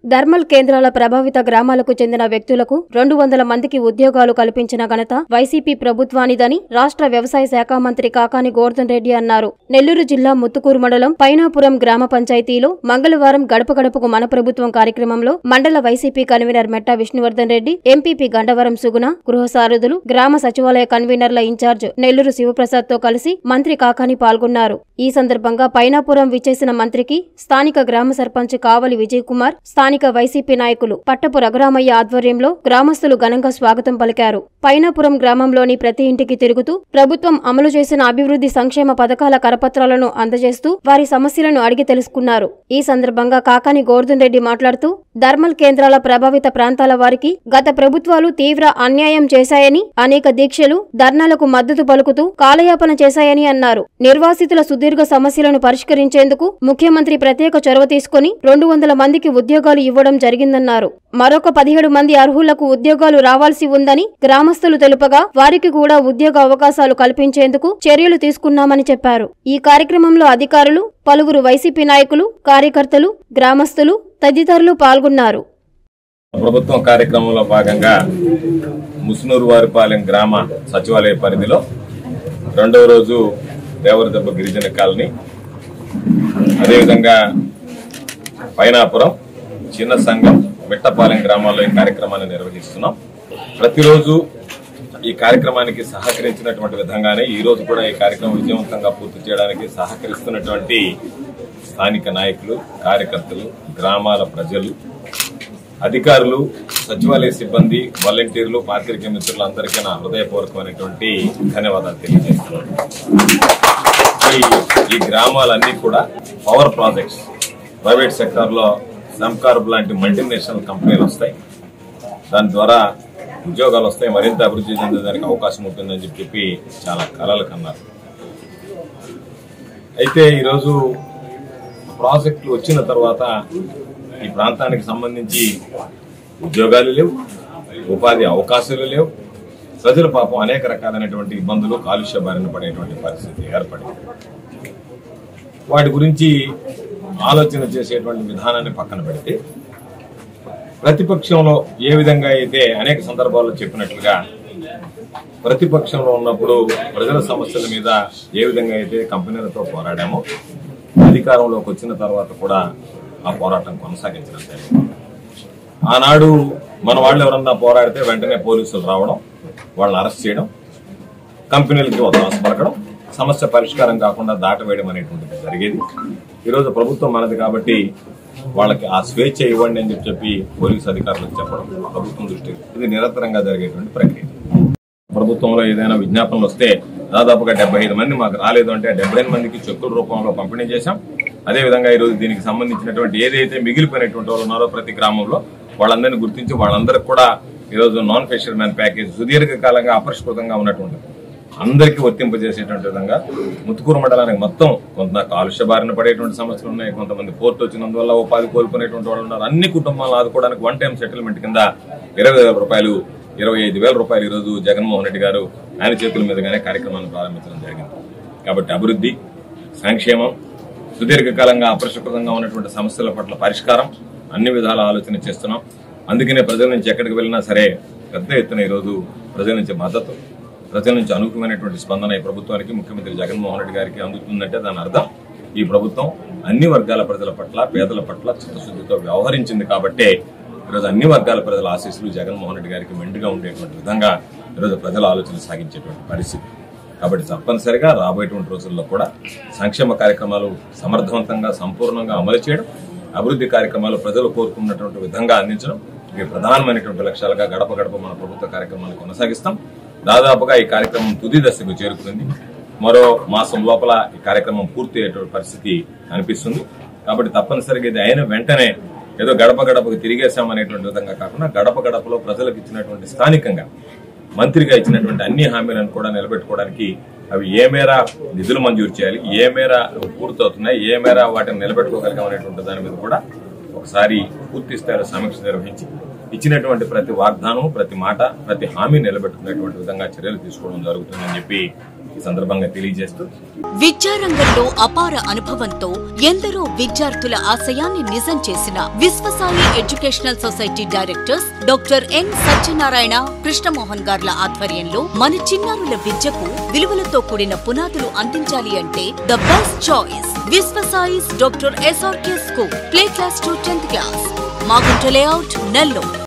thermal కేంద్రాల ప్రభావిత గ్రామాలకు చెందిన వ్యక్తులకు రెండు వందల మందికి ఉద్యోగాలు కల్పించిన ఘనత వైసీపీ ప్రభుత్వానిదని రాష్ట్ర వ్యవసాయ శాఖ మంత్రి కాకాని గోర్ధన్ రెడ్డి అన్నారు నెల్లూరు జిల్లా ముత్తుకూరు మండలం పైనాపురం గ్రామ పంచాయతీలో మంగళవారం గడప గడపకు మన ప్రభుత్వం కార్యక్రమంలో మండల YCP convener Metta Vishnuvardhan Reddy MPP Gandavaram Suguna గృహ సారథులు గ్రామ సచివాలయ కన్వీనర్ల ఇన్ఛార్జ్ నెల్లూరు శివప్రసాద్ తో కలిసి మంత్రి కాకాని పాల్గొన్నారు ఈ సందర్భంగా పైనాపురం విచ్చేసిన మంత్రికి స్థానిక గ్రామ సర్పంచ్ కావలి విజయ్ కుమార్ స్థానిక వైసీపీ నాయకులు పట్టపు రఘురామయ్య ఆధ్వర్యంలో గ్రామస్తులు ఘనంగా స్వాగతం పలికారు పైనాపురం గ్రామంలోని ప్రతి ఇంటికి తిరుగుతూ ప్రభుత్వం అమలు చేసిన అభివృద్ధి సంక్షేమ పథకాల కరపత్రాలను అందజేస్తూ వారి సమస్యలను అడిగి తెలుసుకున్నారు ఈ సందర్భంగా కాకాని గోర్ధన్ రెడ్డి మాట్లాడుతూ థర్మల్ కేంద్రాల ప్రభావిత ప్రాంతాల వారికి గత ప్రభుత్వాలు తీవ్ర అన్యాయం చేశాయని అనేక దీక్షలు ధర్నాలకు మద్దతు పలుకుతూ కాలయాపన చేశాయని అన్నారు నిర్వాసితుల సుదీర్ఘ సమస్యలను పరిష్కరించేందుకు ముఖ్యమంత్రి ప్రత్యేక చొరవ తీసుకుని రెండు వందల మందికి ఉద్యోగాలు ఇవ్వడం జరిగిందన్నారు మరొక పదిహేడు మంది అర్హులకు ఉద్యోగాలు రావాల్సి ఉందని గ్రామస్తులు తెలుపగా వారికి కూడా ఉద్యోగ అవకాశాలు కల్పించేందుకు చర్యలు తీసుకున్నామని చెప్పారు ఈ కార్యక్రమంలో అధికారులు పలువురు వైసీపీ నాయకులు కార్యకర్తలు గ్రామస్తులు తదితరులు పాల్గొన్నారు ప్రభుత్వం కార్యక్రమంలో భాగంగా ముసునూరు వారిపాలెం గ్రామ సచివాలయ పరిధిలో రెండవ రోజు దేవరదెబ్బ గిరిజన కాలనీ అదేవిధంగా పైనాపురం చిన్న సంఘం మిట్టపాలెం గ్రామాల్లో ఈ కార్యక్రమాన్ని నిర్వహిస్తున్నాం ప్రతిరోజు ఈ కార్యక్రమానికి సహకరించినటువంటి విధంగానే ఈ రోజు కూడా ఈ కార్యక్రమం విజయవంతంగా పూర్తి చేయడానికి సహకరిస్తున్నటువంటి స్థానిక నాయకులు కార్యకర్తలు గ్రామాల ప్రజలు అధికారులు సచివాలయ సిబ్బంది వాలంటీర్లు పాత్రికేయ మిత్రులు అందరికీ నా హృదయపూర్వకమైనటువంటి ధన్యవాదాలు తెలియజేస్తున్నాను ఈ- ఈ గ్రామాలన్నీ కూడా పవర్ ప్రాజెక్ట్స్ ప్రైవేట్ సెక్టర్ లో సంకార్బ్ లాంటి మల్టీనేషనల్ కంపెనీలు వస్తాయి దాని ద్వారా ఉద్యోగాలు వస్తాయి మరింత అభివృద్ధి చెందేదానికి అవకాశం ఉంటుందని చెప్పి చెప్పి చాలా కలలు కన్నారు అయితే ఈరోజు ప్రాజెక్టులు వచ్చిన తర్వాత ఈ ప్రాంతానికి సంబంధించి ఉద్యోగాలు లేవు ఉపాధి అవకాశాలు లేవు ప్రజలు పాపం అనేక రకాలైనటువంటి ఇబ్బందులు కాలుష్య బారిన పడేటువంటి పరిస్థితి ఏర్పడింది వాటి గురించి ఆలోచన చేసేటువంటి విధానాన్ని పక్కన పెడితే ప్రతిపక్షంలో ఏ విధంగా అయితే అనేక సందర్భాల్లో చెప్పినట్లుగా ప్రతిపక్షంలో ఉన్నప్పుడు ప్రజల సమస్యల మీద ఏ విధంగా అయితే కంపెనీలతో పోరాడామో అధికారంలోకి వచ్చిన తర్వాత కూడా ఆ పోరాటం కొనసాగించడం జరిగింది ఆనాడు మన వాళ్ళు ఎవరన్నా పోరాడితే వెంటనే పోలీసులు రావడం వాళ్ళని అరెస్ట్ చేయడం కంపెనీలకి వదాసు పలకడం సమస్య పరిష్కారం కాకుండా దాటవేయడం అనేటువంటిది జరిగేది ఈరోజు ప్రభుత్వం మనది కాబట్టి వాళ్ళకి ఆ స్వేచ్ఛ ఇవ్వండి అని చెప్పి చెప్పి పోలీసు అధికారులకు చెప్పడం ప్రభుత్వం దృష్టి ఇది నిరంతరంగా జరిగేటువంటి ప్రక్రియ ప్రభుత్వంలో ఏదైనా విజ్ఞాపనలు వస్తే దాదాపుగా డెబ్బై ఐదు మంది మాకు రాలేదు అంటే డెబ్బై ఐదు మందికి చెక్కుల రూపంలో పంపిణీ చేశాం అదే విధంగా ఈ రోజు దీనికి సంబంధించినటువంటి ఏదైతే మిగిలిపోయినటువంటి వాళ్ళు ఉన్నారో ప్రతి గ్రామంలో వాళ్ళందరినీ గుర్తించి వాళ్ళందరికీ కూడా ఈ రోజు నాన్ ఫేషియల్ మ్యాన్ ప్యాకేజ్ సుదీర్ఘకాలంగా అపరిష్కృతంగా ఉన్నటువంటి అందరికీ వర్తింపజేసేటువంటి విధంగా ముత్తుకూరు మండలానికి మొత్తం కొంత కాలుష్య బారిన పడేటువంటి సమస్యలు ఉన్నాయి కొంతమంది పోర్టు వచ్చినందువల్ల ఉపాధి కోల్పోయినటువంటి వాళ్ళు ఉన్నారు అన్ని కుటుంబాలను ఆదుకోవడానికి వన్ టైం సెటిల్మెంట్ కింద ఇరవై వేల రూపాయలు ఇరవై ఐదు వేల రూపాయలు ఈరోజు జగన్మోహన్ రెడ్డి గారు ఆయన చేతుల మీదుగానే కార్యక్రమాన్ని ప్రారంభించడం జరిగింది కాబట్టి అభివృద్ధి సంక్షేమం సుదీర్ఘకాలంగా అపరిష్కృతంగా ఉన్నటువంటి సమస్యల పట్ల పరిష్కారం అన్ని విధాల ఆలోచన చేస్తున్నాం అందుకనే ప్రజల నుంచి ఎక్కడికి వెళ్ళినా సరే పెద్ద ఎత్తున ఈరోజు ప్రజల నుంచి మద్దతు ప్రజల నుంచి అనుకూలమైనటువంటి స్పందన ఈ ప్రభుత్వానికి ముఖ్యమంత్రి జగన్మోహన్ రెడ్డి గారికి అందుతుందంటే దాని అర్థం ఈ ప్రభుత్వం అన్ని వర్గాల ప్రజల పట్ల పేదల పట్ల చిత్తశుద్ధితో వ్యవహరించింది కాబట్టే ఈరోజు అన్ని వర్గాల ప్రజల ఆశీస్సులు జగన్మోహన్ రెడ్డి గారికి మెండుగా ఉండేటువంటి విధంగా ఈరోజు ప్రజల ఆలోచన సాగించేటువంటి పరిస్థితి కాబట్టి తప్పనిసరిగా రాబోయేటువంటి రోజుల్లో కూడా సంక్షేమ కార్యక్రమాలు సమర్థవంతంగా సంపూర్ణంగా అమలు చేయడం అభివృద్ధి కార్యక్రమాలు ప్రజలు కోరుకున్నటువంటి విధంగా అందించడం ఇవి ప్రధానమైనటువంటి లక్ష్యాలుగా గడప గడప మన ప్రభుత్వ కార్యక్రమాన్ని కొనసాగిస్తాం దాదాపుగా ఈ కార్యక్రమం తుది దశకు చేరుకుంది మరో మాసం లోపల ఈ కార్యక్రమం పూర్తి అయ్యేటువంటి పరిస్థితి కనిపిస్తుంది కాబట్టి తప్పనిసరిగా ఇది అయిన వెంటనే ఏదో గడప గడపకు తిరిగేశాం అనేటువంటి విధంగా కాకుండా గడప గడపలో ప్రజలకు ఇచ్చినటువంటి స్థానికంగా మంత్రిగా ఇచ్చినటువంటి అన్ని హామీలను కూడా నిలబెట్టుకోవడానికి అవి ఏ మేర నిధులు మంజూరు చేయాలి ఏ మేర పూర్తవుతున్నాయి ఏ మేర వాటిని నిలబెట్టుకోగలిగాం అనేటువంటి దాని మీద కూడా ఒకసారి పూర్తి స్థాయిలో సమీక్ష నిర్వహించి ఇచ్చినటువంటి ప్రతి వాగ్దానం ప్రతి మాట ప్రతి హామీ నిలబెట్టుకునేటువంటి విధంగా చర్యలు తీసుకోవడం జరుగుతుందని చెప్పి ఈ సందర్భంగా తెలియజేస్తూ విద్యారంగంలో అపార అనుభవంతో ఎందరో విద్యార్థుల ఆశయాన్ని నిజం చేసిన Viswasai educational society directors doctor N Satyanarayana Krishnamohan గార్ల ఆధ్వర్యంలో మన చిన్నారుల విద్యకు విలువలతో కూడిన పునాదులు అందించాలి అంటే the best choice Viswasai's doctor SRK school play class to tenth class Magunta layout Nellore